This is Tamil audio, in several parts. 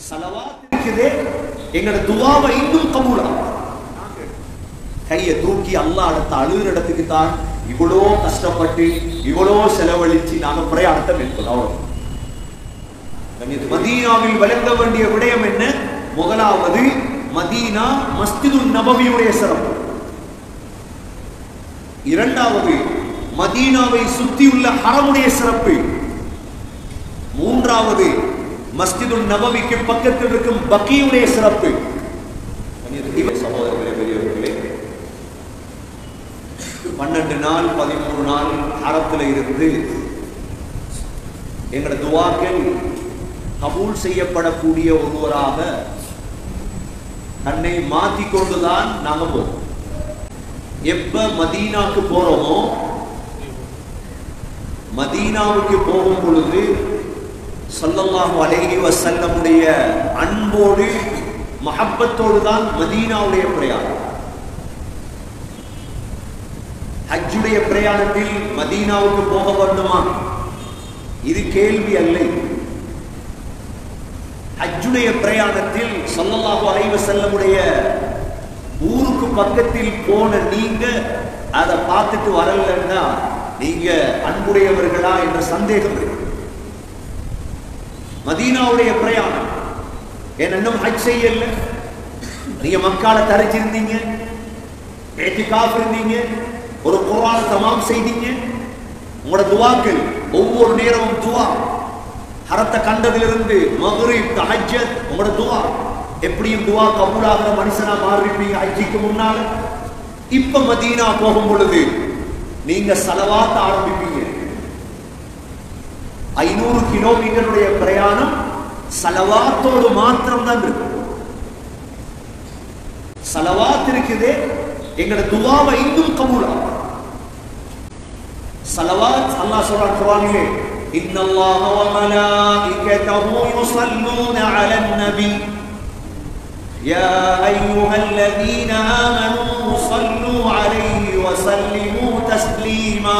சலவாத் இருக்குதே எங்கட துவாவை இன்னும் கபூலா கையை தூக்கி அல்லாஹ் இடத்த அழுகிற இடத்துக்கு தான் இவ்வளோ கஷ்டப்பட்டு இவ்வளோ செலவழிச்சு நாங்க பிரயாணத்தை மேற்கொள்ள அவ்வளவு கண்ணியத்து மதீனாவில் விளங்க வேண்டிய விடயம் என்ன முதலாவது மதீனா மஸ்திதுல் நபவியுடைய சிறப்பு இரண்டாவது மதீனாவை சுற்றியுள்ள ஹரமுடைய சிறப்பு மூன்றாவது மஸ்ஜிதுல் நபவிக்கு பக்கத்தில் இருக்கும் பக்கியுடைய சிறப்பு இவர் சகோதரர்களே பெரியவர்களே பன்னெண்டு நாள் பதிமூணு நாள் ஹரத்தில் இருந்து எங்களோட துவாக்கள் கபூல் செய்யப்படக்கூடிய ஒருவராக தன்னை மாற்றிக் கொண்டுதான் நாம போவோம் எப்ப மதீனாக்கு போறோமோ மதீனாவுக்கு போகும் பொழுது ஸல்லல்லாஹு அலைஹி வஸல்லமுடைய அன்போடு மஹப்பத்தோடு தான் மதீனாவுடைய பிரயாணம் ஹஜ்ஜுடைய பிரயாணத்தில் மதீனாவுக்கு போக வேண்டுமா இது கேள்வி அல்ல ஹஜ்ஜுடைய பிரயாணத்தில் ஸல்லல்லாஹு அலைஹி வஸல்லமுடைய ஊருக்கு பக்கத்தில் போன நீங்க அதை பார்த்துட்டு வரலன்னா நீங்க அன்புடையவர்களா என்ற சந்தேகம் இருக்கு மதீனாவுடைய பிரயாணம் ஏன் இன்னும் ஹஜ் செய்யல நீங்க மக்கால தரைச்சிருந்தீங்க ஏத்திகாஃப் இருந்தீங்க ஒரு குர்ஆன தமாம் செய்தீங்க உங்களோட துவாக்கள் ஒவ்வொரு நேரமும் துவா ஹரத்தை கண்டதிலிருந்து மக்ரிப் தஹஜ்ஜத் உங்களோட துவா எப்படியும் துவா கபூலாகிற மனுஷனா மாறிப்பீங்க ஹஜ்ஜிக்கு முன்னால இப்ப மதீனா போகும் பொழுது நீங்க சலவாத்த ஆரம்பிப்பீங்க ஐநூறு கிலோமீட்டருடைய பிரயாணம் சலவாத்தோடு மாத்திரம் தான் இருக்கும் சலவாத் இருக்குதே எங்கட துவாவை இன்னும் கபூலா சலவாத் அல்லாஹ் சொல்றான் குர்ஆனிலே إن الله وملائكته يصلون على النبي يا أيها الذين آمنوا صلوا عليه وسلموا تسليما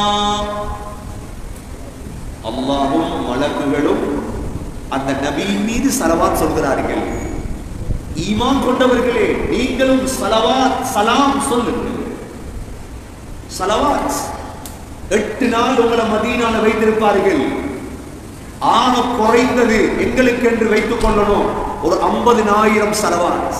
அல்லாஹும் மலக்குகளும் அந்த நபியின் மீது சலவாத் சொல்கிறார்கள் ஈமான் கொண்டவர்களே நீங்களும் சலவாத் சலாம் சொல்லுங்கள் சலவாத் எட்டு நாள் உங்களை மதீனால வைத்திருப்பார்கள் ஆக குறைந்தது எங்களுக்கு என்று வைத்துக் கொள்ளணும் ஒரு ஐம்பதினாயிரம் சலவாத்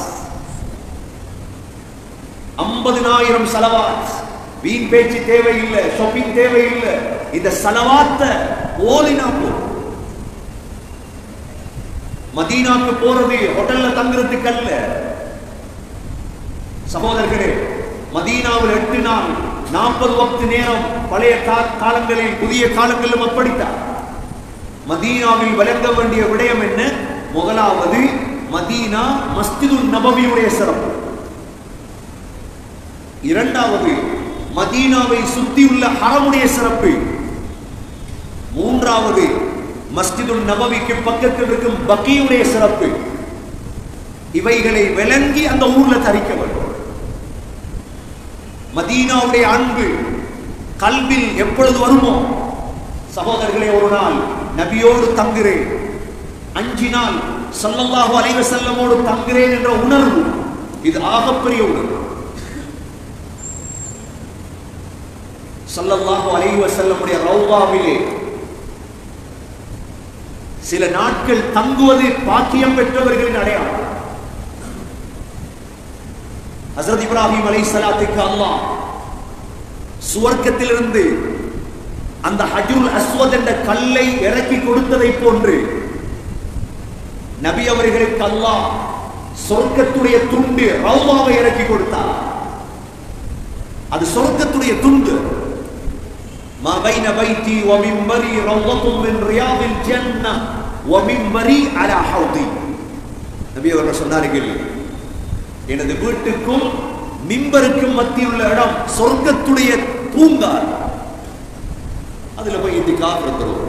ஐம்பதினாயிரம் சலவாத் வீண் பேச்சு தேவையில்லை ஷாப்பிங் தேவையில்லை இந்த சலவாத்த ஓதினா போதும் மதீனாக்கு போறது ஹோட்டல்ல தங்குறதுக்கு அல்ல சகோதரர்களே மதீனாவில் எட்டு நாள் நாற்பது வக்து நேரம் பழைய கா- காலங்களில் புதிய காலங்களிலும் அப்படித்தான் மதீனாவில் விளங்க வேண்டிய விடயம் என்ன முதலாவது மதீனா மஸ்திதுல் நபவியுடைய சிறப்பு இரண்டாவது மதீனாவை சுத்தியுள்ள ஹரமுடைய சிறப்பு மூன்றாவது மஸ்ஜிதுல் நபவிக்கு பக்கத்தில் இருக்கும் பக்கியுடைய சிறப்பு இவைகளை விளங்கி அந்த ஊர்ல தரிக்க வேண்டும் மதீனாவுடைய அன்பு கல்வில் எப்பொழுது வருமோ சகோதரர்களே ஒரு நாள் நபியோடு தங்குகிறேன் அஞ்சு நாள் ஸல்லல்லாஹு அலைஹி வஸல்லமோடு தங்குகிறேன் என்ற உணர்வு இது ஆகப்பெரிய உணர்வு ஸல்லல்லாஹு அலைஹி வஸல்லமுடைய ரௌதாவிலே சில நாட்கள் தங்குவது பாக்கியம் பெற்றவர்களின் அடையாளம் ஹசரத் இப்ராஹிம் அலைஹிஸ்ஸலாத்துக்கு அல்லாஹ் சுவர்க்கத்திலிருந்து அந்த ஹஜ்ருல் அஸ்வத் என்ற கல்லை இறக்கி கொடுத்ததை போன்று நபி அவர்களுக்கு அல்லாஹ் சொர்க்கத்துடைய துண்டு ரௌதாவை இறக்கி கொடுத்தார் அது சொர்க்கத்துடைய துண்டு ما بين بيتي ومنبري روضة من رياض الجنة ومنبري على حوضي நபி அவர்கள் சொன்னார்கள் எனது வீட்டுக்கும் மிம்பருக்கும் மத்தியில் உள்ள இடம் சொர்க்கத்துடைய பூங்கா அதுல போய் இத்திகாஃப் இருக்கிறோம்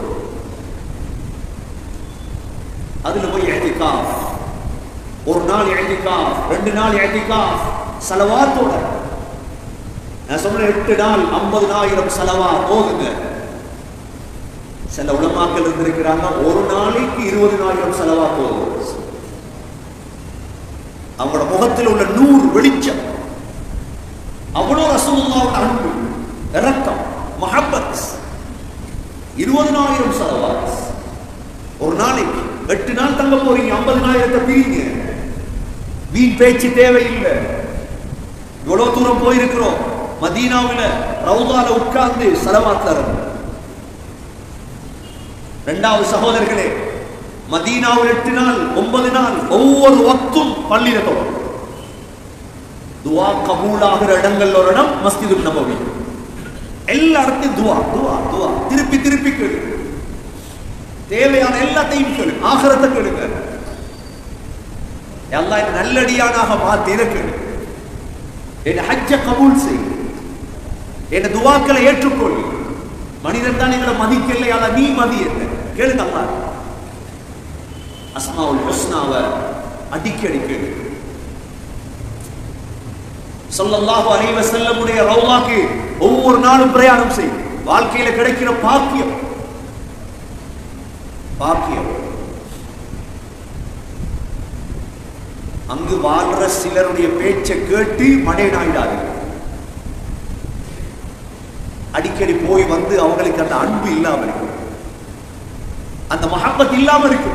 அதுல போய் இத்திகாஃப் ஒரு நாள் இத்திகாஃப் ரெண்டு நாள் இத்திகாஃப் சலவாத்தோட நான் சொன்ன எட்டு நாள் ஐம்பதுனாயிரம் செலவா போகுங்க சில உலமாக்கள் இருந்திருக்கிறாங்க ஒரு நாளைக்கு இருபதுனாயிரம் செலவா போகுது முகத்தில் உள்ள நூறு வெளிச்சம் அவ்வளோ ரசூலுல்லாவோட அன்பு இரக்கம் மஹப்பத் இருபதனாயிரம் சலவாத் ஒரு நாளைக்கு எட்டு நாள் தங்க போறீங்க ஐம்பதனாயிரத்தை பிரிங்க வீண் பேச்சு தேவையில்லை இவ்வளவு தூரம் போயிருக்கிறோம் மதீனாவில ரவுதால உட்கார்ந்து செலவாத்துல இருந்து இரண்டாவது சகோதரர்களே மதீனாவில் எட்டு நாள் ஒன்பது நாள் ஒவ்வொரு வக்தும் பள்ளியில தொடரும் துவா கபூலாகிற இடங்கள் ஒரு இடம் மஸ்ஜிது நபவி எல்லா இடத்தையும் துவா துவா துவா திருப்பி திருப்பி கேளு தேவையான எல்லாத்தையும் கேளு ஆகரத்தை கேளுங்க எல்லாம் என்ன நல்லடியானாக பார்த்து எனக்கு என் ஹஜ்ஜ கபூல் செய் என் துவாக்களை ஏற்றுக்கொள் மனிதன் தான் எங்களை மதிக்கலை ஆனா நீ மதி என்ன கேளுங்க அல்லா அஸ்மாவுல் ஹுஸ்னாவை அடிக்கடி கேளு சொல்லல்லாஹு அலைஹி வஸல்லமுடைய ரவுலாக்கு ஒவ்வொரு நாளும் பிரயாணம் செய் வாழ்க்கையில கிடைக்கிற பாக்கியம் பாக்கியம் அங்கு வாழ்ற சிலருடைய பேச்சை கேட்டு மடையனாயிடாது அடிக்கடி போய் வந்து அவங்களுக்கு அந்த அன்பு இல்லாம இருக்கும் அந்த மஹப்பத் இல்லாம இருக்கும்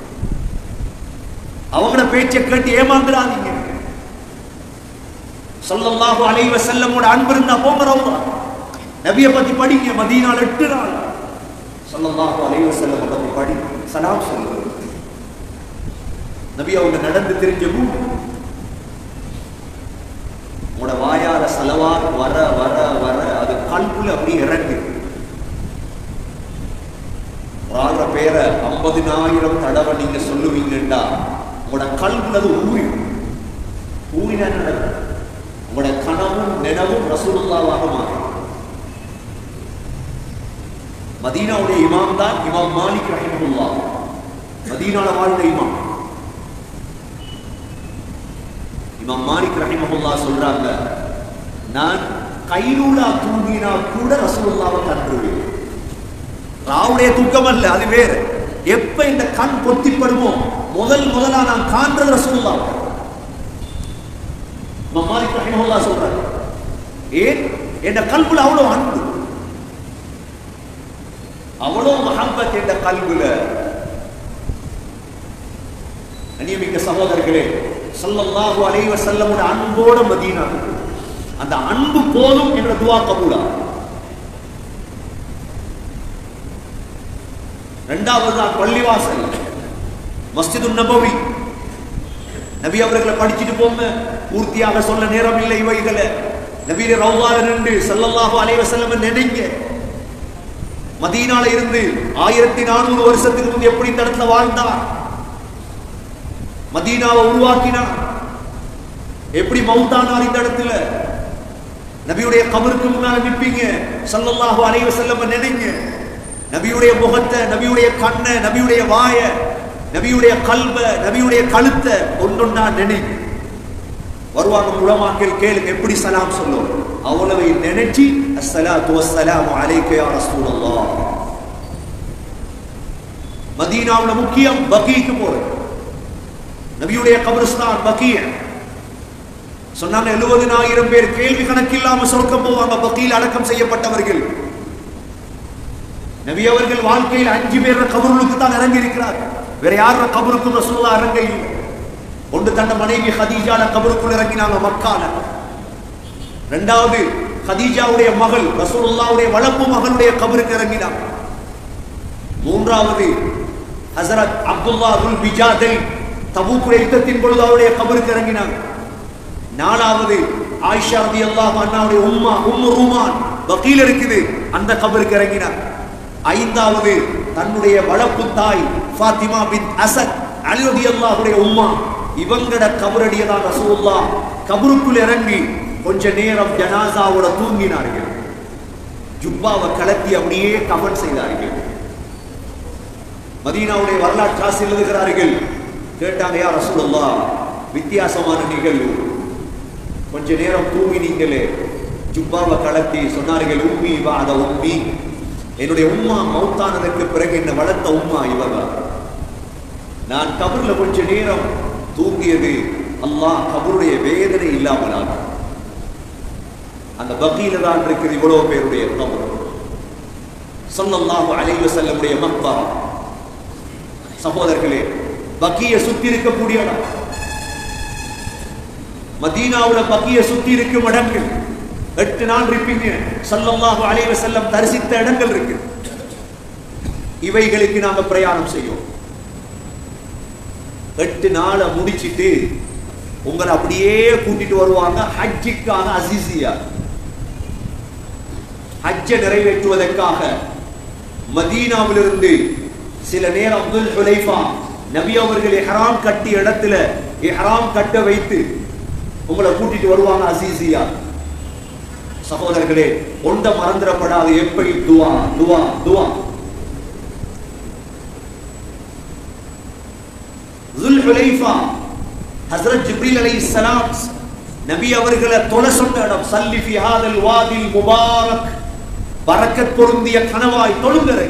அவங்கள பேச்சை கேட்டு ஏமாந்துடாதீங்க சொல்லல்லாஹு அலைஹி வஸல்லமோட அன்பு இருந்தா போங்க ரவுதா நபியை பத்தி படிங்க மதீனால எட்டு நாள் சொல்லல்லாஹு அலைஹி வஸல்லம் பத்தி படி சலாம் சொல்லுங்க நபி அவங்க நடந்து தெரிஞ்ச பூமி உங்களோட வாயால செலவா வர வர வர அது கல்புல அப்படி இறங்கு வாழ்ற பேரை ஐம்பதினாயிரம் தடவை நீங்க சொல்லுவீங்கண்டா உங்களோட கல்புல அது ஊறி ஊறினா நடக்கும் உங்களோட கனவும் நினைவும் ரசூலுல்லாவாக மாறும் மதீனாவுடைய இமாம் தான் இமாம் மாலிக் ரஹிமஹுல்லா மதீனால வாழ்ந்த இமாம் இமாம் மாலிக் ரஹிமஹுல்லா சொல்றாங்க நான் கைலூலா தூங்கினா கூட ரசூலுல்லாவை கண்டுருவேன் ராவுடைய தூக்கம் அல்ல அது வேறு எப்ப இந்த கண் பொத்திப்படுமோ முதல் முதலா நான் காண்றது ரசூலுல்லா இமாம் மாலிக் ரஹிமஹுல்லா சொல்றாங்க ஏன் என் கல்புல அவ்வளவு அன்பு அவ்வளோ மஹப்பத் என்ற கல்வில அநியமிக்க சகோதரர்களே சல்லல்லாஹு அலைஹி வஸல்லமோட அன்போட மதீனா அந்த அன்பு போதும் என்ற துவா கபூலா இரண்டாவது தான் பள்ளிவாசல் மஸ்ஜிது நபவி நபி அவர்களை படிச்சுட்டு போங்க பூர்த்தியாக சொல்ல நேரம் இல்லை இவைகளை நபீர ரவுதால நின்று சல்லல்லாஹு அலைஹி வஸல்லம் நினைங்க மதீனால இருந்து ஆயிரத்தி நானூறு வருஷத்துக்கு முன்பு எப்படி இந்த இடத்துல வாழ்ந்தார் மதீனாவை உருவாக்கினார் எப்படி மௌத்தானார் இந்த இடத்துல நபியுடைய கபருக்கு முன்னால நிற்பீங்க சல்லல்லாஹு அலைஹி வஸல்லம் நினைங்க நபியுடைய முகத்தை நபியுடைய கண்ணை நபியுடைய வாய நபியுடைய கல்வ நபியுடைய கழுத்தை ஒன்றொன்னா நினைங்க வருவாங்க உலமாக்கள் கேளுங்க எப்படி சலாம் சொல்லும் அவ்வளவை நினைச்சு அஸ்ஸலாத்து வஸ்ஸலாமு அலைக்க யா ரசூலல்லாஹ் மதீனாவுல முக்கியம் பகீக்கு போறது நபியுடைய கபரிஸ்தான் பகீய சொன்னாங்க எழுபதினாயிரம் பேர் கேள்வி கணக்கில்லாம சொர்க்கம் போவாங்க பகீல் அடக்கம் செய்யப்பட்டவர்கள் நபி அவர்கள் வாழ்க்கையில் அஞ்சு பேர் கபருளுக்கு தான் இறங்கி இருக்கிறார் வேற யார கபருக்கும் ரசூல்லா இறங்க இல்லை ஒன்று தந்த மனைவி ஹதீஜால கபருக்குள் இறங்கினாங்க மக்கால ரெண்டாவது ஹதீஜாவுடைய மகள் ரசூலுல்லாவுடைய வளர்ப்பு மகளுடைய கபருக்கு இறங்கினாங்க மூன்றாவது ஹசரத் அப்துல்லா துல் பிஜாதை தபூக்குடைய யுத்தத்தின் பொழுது அவருடைய கபருக்கு இறங்கினாங்க நாலாவது ஆயிஷா ரதி அல்லாஹ் அண்ணாவுடைய உம்மா உம்மு ரூமான் வக்கீல் இருக்குது அந்த கபருக்கு இறங்கினார் ஐந்தாவது தன்னுடைய வளர்ப்பு தாய் ஃபாத்திமா பின் அசத் அலி ரதி அல்லாஹுடைய உம்மா இவங்கட கபரடியதான் ரசூல்லா கபருக்குள் இறங்கி கொஞ்ச நேரம் ஜனாசாவோட தூங்கினார்கள் ஜுப்பாவை கலத்தி அப்படியே கவன் செய்தார்கள் மதீனாவுடைய வரலாற்று ஆசிரியர் எழுதுகிறார்கள் கேட்டாங்க யார் ரசூலுல்லா வித்தியாசமான நிகழ்வு கொஞ்ச நேரம் தூங்கினீங்களே ஜுப்பாவை கலத்தி சொன்னார்கள் உம்மி வாத உம்மி என்னுடைய உம்மா மௌத்தானதற்கு பிறகு என்ன வளர்த்த உம்மா இவங்க நான் கபர்ல கொஞ்ச நேரம் தூங்கியது அல்லாஹ் கபருடைய வேதனை இல்லாமலாக அந்த பக்கீல தான் இருக்குது இவ்வளவு பேருடைய கபர் ஸல்லல்லாஹு அலைஹி வஸல்லமுடைய மக்பரா சகோதரர்களே பக்கிய சுத்தி இருக்கக்கூடிய இடம் மதீனாவுல பக்கிய சுத்தி இருக்கும் இடங்கள் எட்டு நாள் இருப்பீங்க ஸல்லல்லாஹு அலைஹி வஸல்லம் தரிசித்த இடங்கள் இருக்கு இவைகளுக்கு நாங்க பிரயாணம் செய்யும் எட்டு நாளை முடிச்சிட்டு உங்களை அப்படியே கூட்டிட்டு வருவாங்க ஹஜ்ஜிக்காக அசிசியா ஹஜ்ஜை நிறைவேற்றுவதற்காக மதீனாவிலிருந்து சில நேரம் அப்துல் ஹுலைஃபா நபி அவர்கள் இஹ்ராம் கட்டி இடத்துல இஹ்ராம் கட்ட வைத்து உங்களை கூட்டிட்டு வருவாங்க அசீசியா சகோதரர்களே ஒண்ட மறந்துடப்படாது எப்படி துவா துவா துவா ذுல் ஹுலைஃபா ஹஸ்ரத் ஜிப்ரீல் அலைஹிஸ்ஸலாம் நபி அவர்களை தொலை சொன்ன இடம் சல்லி ஃபி ஹாதல் வாதில் முபாரக் பரக்கத் பொருந்திய கனவாய் தொழுங்கரை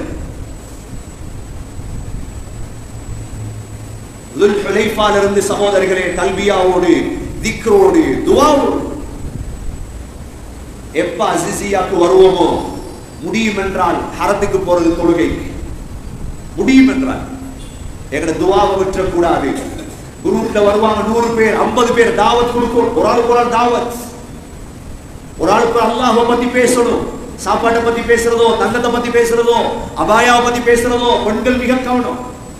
ذுல் ஹுலைஃபால இருந்து சகோதரர்களே கல்வியாவோடு திக்ரோடு துவாவோடு எப்ப அசிசியாக்கு வருவோமோ முடியும் என்றால் ஹரத்துக்கு போறது தொழுகை முடியும் என்றால் எங்கட துவாவை விட்டுறக்கூடாது குரூப்ல வருவாங்க நூறு பேர் ஐம்பது பேர் தாவத் கொடுக்கும் ஒரு ஆளுக்கு ஒரு ஆள் தாவத் ஒரு ஆளுக்கு அல்லாஹ் பத்தி பேசணும் சாப்பாட்டை பத்தி பேசுறதோ தங்கத்தை பத்தி பேசுறதோ அபாயாவை பத்தி பேசுறதோ பெண்கள் மிக கவனம்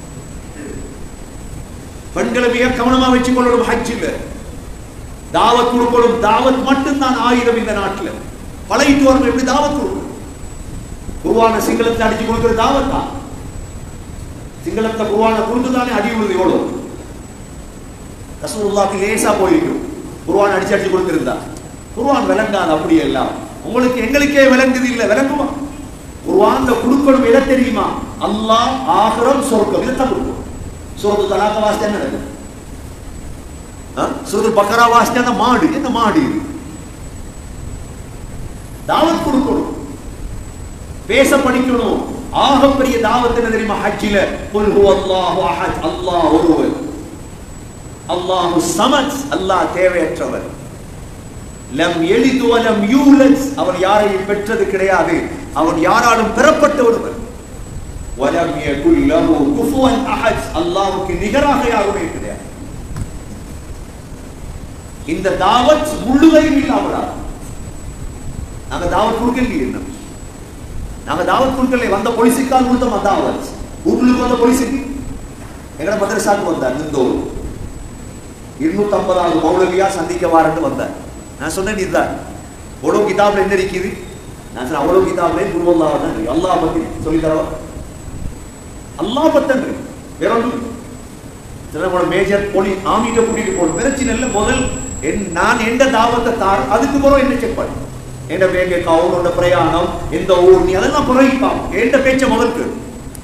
பெண்களை மிக கவனமா வச்சுக்கொள்ளணும் ஹஜ் இல்ல தாவத் கொடுக்கணும் தாவத் மட்டும்தான் ஆயிரம் இந்த நாட்டுல பழகிட்டு வரணும் எப்படி தாவத் கொடுக்கணும் குருவான சிங்களத்தை அடிச்சு கொடுக்கிற தாவத் தான் சிங்களத்தை குருவான கொடுத்துதானே அடி விழுது எவ்வளவு ரசூலுல்லாஹ்க்கு லேசா போயிருக்கும் குருவான் அடிச்சு அடிச்சு கொடுத்திருந்தா குருவான் விளங்காது அப்படி எல்லாம் உங்களுக்கு எங்களுக்கே விளங்குது இல்ல விளங்குமா குருவான்ல கொடுக்கணும் எதை தெரியுமா அல்லாஹ் ஆகிரம் சொர்க்கம் இதைத்தான் கொடுக்கும் சூரத்து தலாக்க வாசித்தா என்ன நடக்கும் சூரத்து பக்கரா வாசித்தா அந்த மாடு என்ன மாடு இது தாவத் கொடுக்கணும் பேச படிக்கணும் ஆக பெரிய தாவத் என்ன தெரியுமா ஹஜ்ஜில குல் ஹுவ அல்லாஹு அஹத் அல்லாஹ் ஒருவர் அல்லாஹு சமத் அல்லாஹ் தேவையற்றவர் லம் எளிது வலம் யூலத் அவன் யாரையும் பெற்றது கிடையாது அவன் யாராலும் பெறப்பட்ட ஒருவர் வலம் யகுல் லஹு குஃபுவன் அஹத் அல்லாஹ்வுக்கு நிகராக யாருமே கிடையாது இந்த தாவத் முழுவதும் இல்லாமலா நாங்க தாவத் கொடுக்கலையே என்ன நாங்க தாவத் கொடுக்கல வந்த போலீஸுக்கால் கொடுத்தோம் தாவத் வீட்டுக்கு வந்த போலீஸுக்கு எங்கட மதரசாக்கு வந்தார் நிந்தோர் இருநூத்தி ஐம்பதாவது மௌலவியா சந்திக்க வாரன்னு வந்தார் நான் சொன்னேன் இதுதான் அவ்வளவு கிதாப்ல என்ன இருக்குது நான் சொன்னேன் அவ்வளவு கிதாப்ல குருவல்லாவ தான் இருக்கு அல்லாஹ் பத்தி சொல்லி தரவா அல்லாஹ் பத்தன் இருக்கு வேற ஒன்றும் சில கூட மேஜர் போலி ஆமிட்ட கூட்டிட்டு போகணும் பிரச்சனை இல்லை முதல் என் நான் எந்த தாவத்தை தார் அதுக்கு பிறகு என்ன செக் பண்ணு எந்த பேங்க கவுனோட பிரயாணம் எந்த ஊர் நீ அதெல்லாம் புறகிப்பான் எந்த பேச்ச முதல் கேளு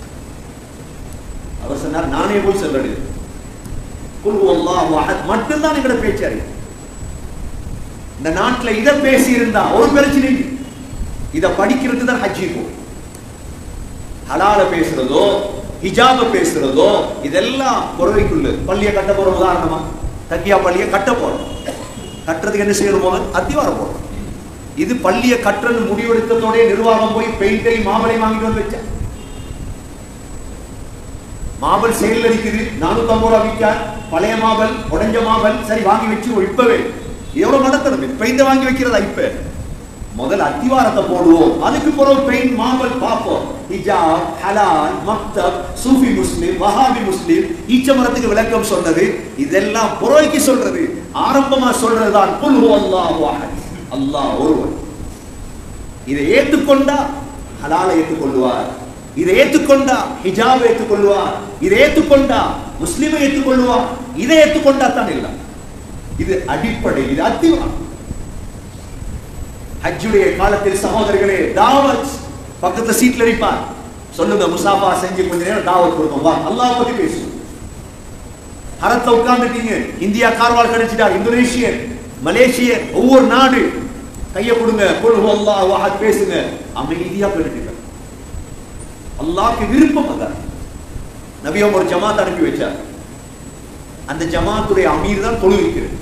அவர் சொன்னார் நானே போய் சொல்றது குல் அல்லாஹ் அஹத் மட்டும்தான் எங்கட பேச்சாரு இந்த நாட்டுல இத பேசி இருந்தா ஒரு பிரச்சனை இல்லை. இத படிக்கிறது தான் ஹஜ்ஜி போ ஹலால பேசுறதோ ஹிஜாப பேசுறதோ இதெல்லாம் புறவைக்குள்ள பள்ளியை கட்ட போற உதாரணமா தக்கியா பள்ளியை கட்ட போறோம் கட்டுறதுக்கு என்ன செய்யணும் போது அத்திவாரம் போறோம் இது பள்ளியை கட்டுறது முடிவெடுத்ததோட நிர்வாகம் போய் பெயிண்டை மாமலை வாங்கிட்டு வந்து வச்சா மாபல் செயல் இருக்குது நானூத்தி ஐம்பது ரூபா விற்க பழைய மாபல் உடைஞ்ச மாபல் சரி வாங்கி வச்சு இப்பவே எவ்வளவு நடத்தணும் பெயிண்ட் வாங்கி வைக்கிறதா இப்ப முதல்ல அத்திவாரத்தை போடுவோம் அதுக்கு பிறகு பெயிண்ட் மாபல் பார்ப்போம் ஹிஜாப் ஹலால் மக்தப் சூஃபி முஸ்லிம் வஹாபி முஸ்லிம் ஈச்ச மரத்துக்கு விளக்கம் சொன்னது இதெல்லாம் புரோய்க்கு சொல்றது ஆரம்பமா சொல்றதுதான் குல் ஹு அல்லாஹு அஹத் அல்லாஹ் ஒருவன் இதை ஏற்றுக்கொண்டா ஹலாலை ஏற்றுக்கொள்வார் இதை ஏற்றுக்கொண்டா ஹிஜாப் ஏற்றுக்கொள்வார் இதை ஏற்றுக்கொண்டா முஸ்லிமை ஏற்றுக்கொள்வார் இதை ஏற்றுக்கொண்டா தான் இல்லை இது அடிப்படை இது அத்திவாரம் ஹஜ்ஜுடைய காலத்தில் சகோதரர்களே தாவத் பக்கத்துல சீட்ல இருப்பார் சொல்லுங்க முசாஃபா செஞ்சு கொஞ்ச நேரம் தாவத் கொடுப்போம் வா அல்லாஹ் பத்தி பேசுவோம் ஹரத்துல உட்கார்ந்துட்டீங்க இந்தியா கார்வால் கிடைச்சிட்டா இந்தோனேஷியன் மலேசியன் ஒவ்வொரு நாடு கைய கொடுங்க குல் அல்லாஹ் வஹத் பேசுங்க அமைதியா போயிட்டு அல்லாஹ்க்கு விருப்பம் அதான் நபி ஒரு ஜமாத் அனுப்பி வச்சார் அந்த ஜமாத்துடைய அமீர் தான் தொழுவிக்கிறது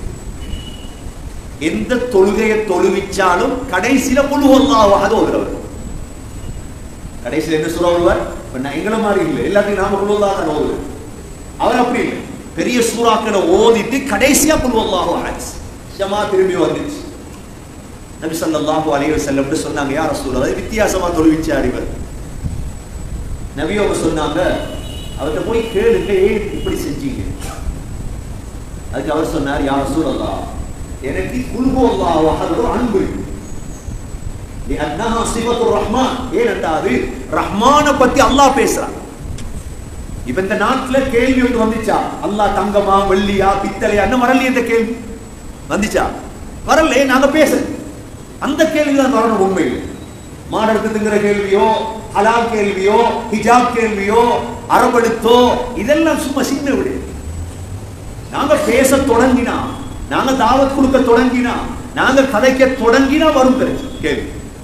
எந்த தொழுகையை தொழுவிச்சாலும் கடைசியில முழு அல்லாஹ் ஓதுறவர் கடைசியில என்ன சொல்ல வருவார் இப்ப நான் எங்களை மாதிரி இல்லை எல்லாத்தையும் நாம குழுவல்லா தான் ஓதுவேன் அவர் அப்படி இல்லை பெரிய சூறாக்களை ஓதிட்டு கடைசியா குழுவல்லாஹு ஆச்சு ஜமா திரும்பி வந்துச்சு நபி ஸல்லல்லாஹு அலைஹி வஸல்லம் சொன்னாங்க யார் ரசூலுல்லாஹ் வித்தியாசமா தொழுவிச்சார் இவர் நபி அவங்க சொன்னாங்க அவர்கிட்ட போய் கேளுங்க ஏன் இப்படி செஞ்சீங்க அதுக்கு அவர் சொன்னார் யார் ரசூலுல்லாஹ் எனக்கு குல்ஹு அல்லாஹ் அஹத் அன்பு لأنها صفة الرحمن ஏனென்றால் ரஹ்மான பத்தி அல்லாஹ் பேசுறான் இப்ப இந்த நாட்டுல கேள்வி ஒன்று வந்துச்சா அல்லாஹ் தங்கமா வெள்ளியா பித்தளையா என்ன வரலையே இந்த கேள்வி வந்துச்சா வரல நாங்க பேச அந்த கேள்வி தான் வரணும் உண்மையில் மாடெடுத்து திங்கிற கேள்வியோ ஹலால் கேள்வியோ ஹிஜாப் கேள்வியோ அரபெடுத்தோ இதெல்லாம் சும்மா சின்ன விடு நாங்க பேச தொடங்கினா நாங்க தாவத் கொடுக்க தொடங்கினா நாங்க கதைக்க தொடங்கினா வரும் பிரச்சனை கேள்வி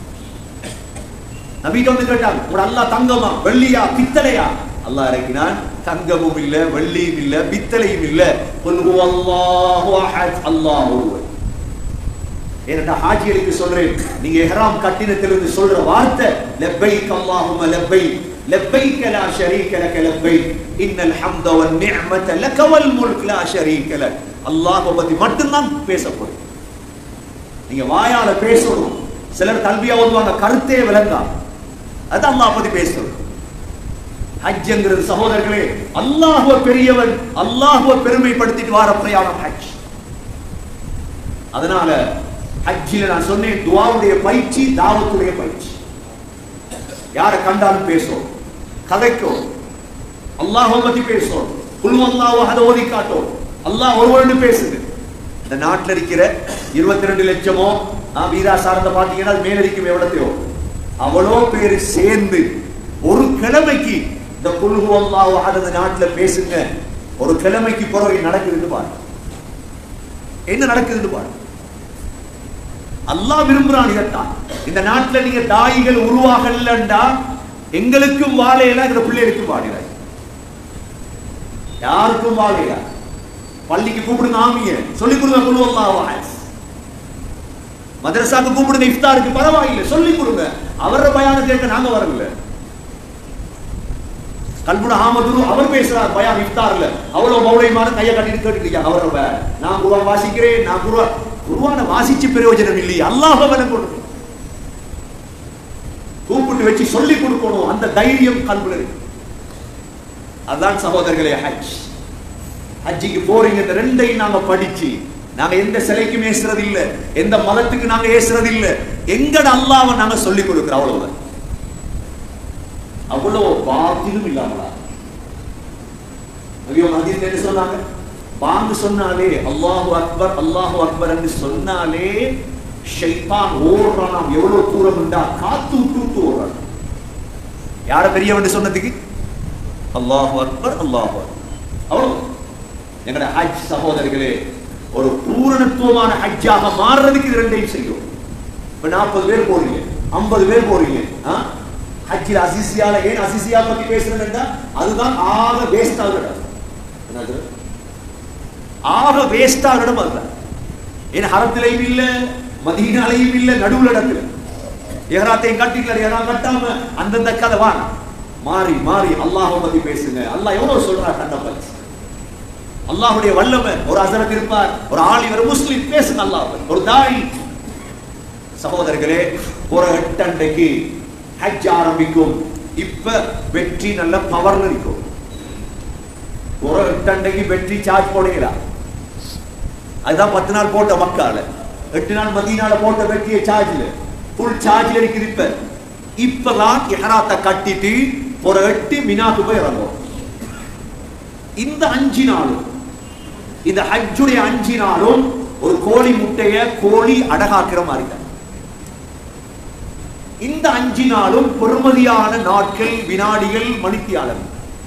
நபிட்ட வந்து கேட்டாங்க ஒரு அல்லாஹ் தங்கமா வெள்ளியா பித்தளையா அல்லாஹ் இறக்கினான் தங்கமும் இல்ல வெள்ளியும் இல்ல பித்தளையும் இல்ல குல் ஹுவல்லாஹு அஹத் அல்லாஹ் ஒருவன் ஏனென்றா ஹாஜிகளுக்கு சொல்றேன் நீங்க இஹ்ராம் கட்டினத்திலிருந்து சொல்ற வார்த்தை லப்பைக் அல்லாஹும்ம லப்பைக் لبيك لا شريك لك لبيك ان الحمد والنعمه لك والملك لا شريك لك அல்லாஹ் பத்தி மட்டும்தான் பேச போறேன் நீங்க வாயால பேசணும் சிலர் கல்வியா ஓதுவாங்க கருத்தே விளங்கா அது அல்லாஹ் பத்தி பேசணும் ஹஜ்ங்கிறது சகோதரர்களே அல்லாஹுவ பெரியவன் அல்லாஹுவ பெருமைப்படுத்திட்டு வார பிரயாணம் ஹஜ் அதனால ஹஜ்ஜில நான் சொன்னேன் துவாவுடைய பயிற்சி தாவத்துடைய பயிற்சி யாரை கண்டாலும் பேசும் கதைக்கும் அல்லாஹ் பத்தி பேசும் குல் அல்லாஹ் அதை ஓதி காட்டும் அல்லாஹ் ஒருவன் பேசுது இந்த நாட்டில் இருக்கிற இருபத்தி ரெண்டு லட்சமோ வீரா சார்ந்த பாத்தீங்கன்னா அது மேலடிக்கும் எவ்வளத்தையோ அவ்வளோ பேர் சேர்ந்து ஒரு கிழமைக்கு இந்த குல்ஹு அல்லாஹ் அந்த நாட்டுல பேசுங்க ஒரு கிழமைக்கு பிறகு நடக்குதுன்னு பாருங்க என்ன நடக்குதுன்னு பாருங்க அல்லாஹ் விரும்புறான் இதைத்தான் இந்த நாட்டுல நீங்க தாய்கள் உருவாகலண்டா எங்களுக்கும் வாழையில இந்த பிள்ளைகளுக்கும் வாழையில யாருக்கும் வாழையில பள்ளிக்கு கூப்பிடுங்க ஆமிய சொல்லி கொடுங்க குழுவல்லா மதரசாக்கு கூப்பிடுங்க இஃப்தாருக்கு பரவாயில்லை சொல்லி கொடுங்க அவர பயான கேட்க நாங்க வரல கல்புன ஆமதுரு அவர் பேசுறார் பயான் இஃப்தார்ல அவ்வளவு மௌலியமான கையை கட்டிட்டு கேட்டுட்டு அவர நான் குருவான் வாசிக்கிறேன் நான் குருவா குருவான வாசிச்சு பிரயோஜனம் இல்லையே அல்லாஹ் விலை கொடுக்கும் கூப்பிட்டு வச்சு சொல்லி கொடுக்கணும் அந்த தைரியம் கல்புல இருக்கு அதான் சகோதரர்களே ஹஜ் ஹஜ்ஜிக்கு போறீங்க இந்த ரெண்டையும் நாங்க படிச்சு நாங்க எந்த சிலைக்கும் ஏசுறது இல்ல எந்த மதத்துக்கு நாங்க ஏசுறது இல்ல எங்கட அல்லாவை நாங்க சொல்லி கொடுக்கிறோம் அவ்வளவுதான் அவ்வளவு பாத்திலும் இல்லாமலா ஐயோ மதியம் என்ன சொன்னாங்க பாங்கு சொன்னாலே அல்லாஹு அக்பர் அல்லாஹு அக்பர் என்று சொன்னாலே ஷைத்தான் ஓடுறான் எவ்வளவு தூரம் உண்டா காத்து விட்டு விட்டு ஓடுறான் யார பெரியவன் சொன்னதுக்கு அல்லாஹு அக்பர் அல்லாஹு அவ்வளவு எங்கட ஹஜ் சகோதரர்களே ஒரு பூரணத்துவமான ஹஜ்ஜாக மாறுறதுக்கு இது ரெண்டையும் செய்யும் இப்ப நாற்பது பேர் போறீங்க ஐம்பது பேர் போறீங்க ஹஜ்ஜில் அசிசியால ஏன் அசிசியா பத்தி பேசுறேன்னா அதுதான் ஆக வேஸ்ட் ஆகுற என்னது ஆக வேஸ்ட் ஆகிற இடம் அதுதான் ஏன் ஹரத்திலையும் இல்ல மதீனாலையும் இல்ல நடுவுல இடத்துல எகராத்தையும் கட்டிக்கல எகரா கட்டாம அந்தந்த கதை வாங்க மாறி மாறி அல்லாஹ் பத்தி பேசுங்க அல்லாஹ் எவ்வளவு சொல்றா கண்ட பத்தி அல்லாஹுடைய வல்லமை ஒரு அசரத் இருப்பார் ஒரு ஆளிவர் முஸ்லிம் பேசுங்க அல்லாஹ் ஒரு தாய் சகோதரர்களே ஒரு எட்டண்டைக்கு ஹஜ் ஆரம்பிக்கும் இப்ப வெற்றி நல்ல பவர்ல இருக்கும் ஒரு எட்டண்டைக்கு வெற்றி சார்ஜ் போடலாம் அதுதான் பத்து நாள் போட்ட மக்கால எட்டு நாள் மதியனால போட்ட வெற்றிய சார்ஜ்ல ஃபுல் சார்ஜ்ல இருக்குது இப்ப இப்பதான் எஹராத்தை கட்டிட்டு ஒரு எட்டு மினாக்கு போய் இறங்கும் இந்த அஞ்சு நாளும் இந்த ஹஜ்ஜுடைய அஞ்சு நாளும் ஒரு கோழி முட்டைய கோழி அடகாக்கிற மாதிரி தான் இந்த அஞ்சு நாளும் பெருமதியான நாட்கள் வினாடிகள் மணித்தியாளர்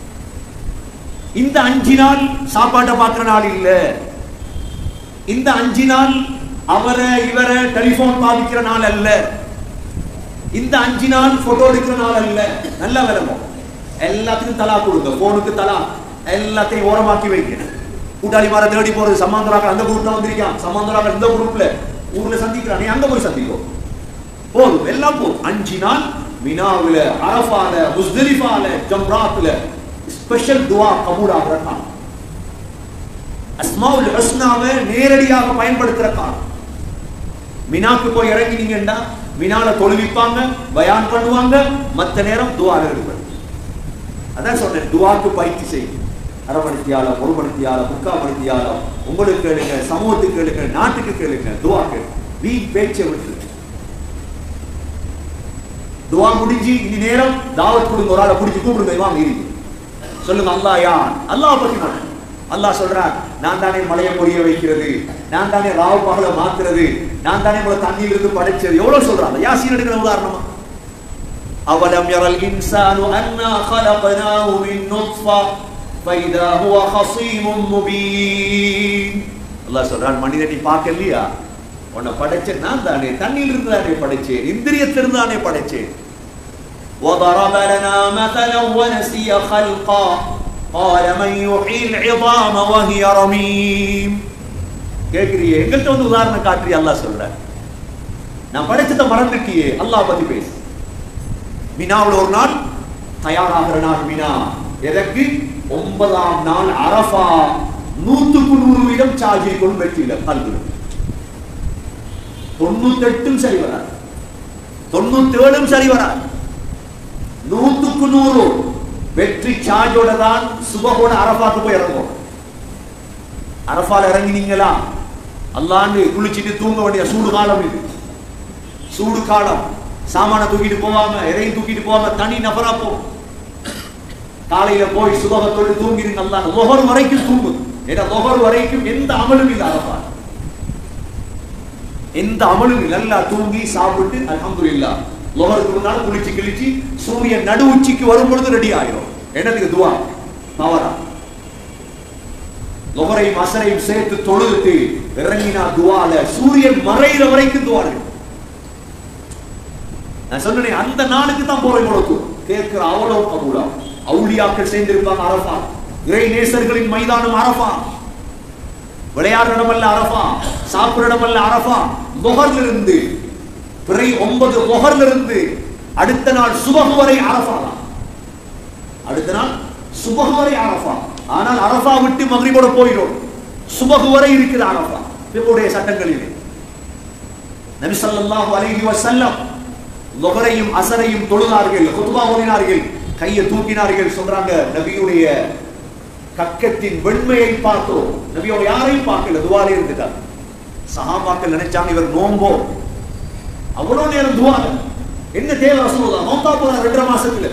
இந்த அஞ்சு நாள் சாப்பாட்டை பார்க்கிற நாள் இல்ல இந்த அஞ்சு நாள் அவரை இவரை டெலிபோன் பாதிக்கிற நாள் அல்ல இந்த அஞ்சு நாள் போட்டோ எடுக்கிற நாள் அல்ல நல்லா விளங்கும் எல்லாத்துக்கும் தலா கொடுங்க போனுக்கு தலா எல்லாத்தையும் ஓரமாக்கி வைக்கணும் கூட்டாளி மாற தேடி போறது சமாந்தராக்கள் அந்த குரூப்ல வந்திருக்கான் சமாந்தராக்கள் இந்த குரூப்ல ஊர்ல சந்திக்கிறான் நீ அங்க போய் சந்திக்கோ போதும் எல்லாம் போதும் அஞ்சு நாள் மினாவுல அரஃபால முஸ்தலிஃபால ஜம்ராத்துல ஸ்பெஷல் துவா கபூல் ஆகிற காலம் அஸ்மாவுல் ஹஸ்னாவை நேரடியாக பயன்படுத்துற காலம் மினாக்கு போய் இறங்கினீங்கன்னா மினால தொழுவிப்பாங்க பயான் பண்ணுவாங்க மத்த நேரம் துவா ஈடுபடு அதான் சொன்னேன் துவாக்கு பயிற்சி செய்யும் அரை மணித்தியாலம் ஒரு மணித்தியாலம் முக்கால் மணித்தியாலம் உங்களுக்கு கேளுங்க சமூகத்துக்கு கேளுங்க நாட்டுக்கு கேளுங்க துவா கேளுங்க வீண் பேச்சை விட்டு துவா முடிஞ்சு இனி நேரம் தாவத் கொடுங்க ஒரு ஆளை பிடிச்சி கூப்பிடுங்க இமாம் இருக்கு சொல்லுங்க அல்லாஹ் யார் அல்லாஹ் பத்தி நான் அல்லாஹ் சொல்றான் நான் தானே மலையை பொரிய வைக்கிறது நான் தானே ராவு பகல மாத்துறது நான் தானே உங்களை தண்ணியில இருந்து படைச்சது எவ்வளவு சொல்றாங்க யாசீன் எடுக்கிற உதாரணமா அவலம் யரல் இன்சானு அன்னா خلقناه من نطفة فإذا هو خصيم مبين அல்லாஹ் சொல்றான் மனிதன் நீ பார்க்கலையா உன்னை படைச்சேன் நான் தானே தண்ணியில இருந்து தானே படைச்சேன் இந்திரியத்திலிருந்து தானே படைச்சேன் وضرب لنا مثلا ونسي خلقا قال من يحيي العظام وهي رميم கேக்குறியே எங்கள்கிட்ட வந்து உதாரணம் காட்டுறிய அல்லாஹ் சொல்ற நான் படைச்சத மறந்துட்டியே அல்லாஹ் பத்தி பேசு மினாவில் ஒரு நாள் தயாராகிற நாள் மினா எதற்கு ஒன்பதாம் நாள் அரஃபா நூத்துக்கு நூறு வீதம் சார்ஜ் கொண்டு வெற்றியில கல்வி தொண்ணூத்தெட்டும் சரி வராது தொண்ணூத்தேழும் சரி வராது நூத்துக்கு நூறு வெற்றி சார்ஜோட தான் சுபகோட அரபாக்கு போய் இறங்கும் அரபால இறங்கினீங்களா அல்லாண்டு குளிச்சுட்டு தூங்க வேண்டிய சூடு காலம் இது சூடு காலம் சாமான தூக்கிட்டு போவாம எதையும் தூக்கிட்டு போவாம தனி நபரா போ காலையில போய் சுபகத்தோடு தூங்கிருங்க அல்லா லொஹர் வரைக்கும் தூங்கு ஏன்னா லொஹர் வரைக்கும் எந்த அமலும் இல்லை அரபா எந்த அமலும் இல்லை நல்லா தூங்கி சாப்பிட்டு அல்ஹம்துலில்லா லொஹருக்கு முன்னால குளிச்சு கிழிச்சு சூரியன் நடு உச்சிக்கு வரும் பொழுது ரெடி ஆயிரும் என்னதுக்கு துவா பவரா லொஹரையும் அசரையும் சேர்த்து தொழுது இறங்கினா துவால சூரியன் மறைகிற வரைக்கும் துவா இருக்கு நான் சொன்னேன் அந்த நாளுக்கு தான் போற இவ்வளவு கேட்கிற அவ்வளவு கபூலா அவுளியாக்கள் சேர்ந்திருப்பாங்க அரபா இறை நேசர்களின் மைதானம் அரபா விளையாடுற இடமல்ல அரபா சாப்பிடுற இடமல்ல அரபா முகர்ல இருந்து பிறை ஒன்பது முகர்ல இருந்து அடுத்த நாள் சுபகு வரை அரபா தான் அடுத்த நாள் சுபகு வரை அரபா ஆனால் அரபா விட்டு மகிழ்வோட போயிடும் சுபகு வரை இருக்குது அரபா இவருடைய சட்டங்களிலே நபி ஸல்லல்லாஹு அலைஹி வஸல்லம் லொகரையும் அசரையும் தொழுதார்கள் குத்துபா ஓதினார்கள் கையை தூக்கினார்கள் சொல்றாங்க நபியுடைய கக்கத்தின் வெண்மையை பார்த்தோம் நபியோட யாரையும் பார்க்கல துவாலே இருந்துட்டார் சஹாபாக்கள் நினைச்சாங்க இவர் நோம்போ அவ்வளவு நேரம் துவா என்ன தேவை ரசூலுல்லா நோம்பா போறார் ரெண்டரை மாசத்துல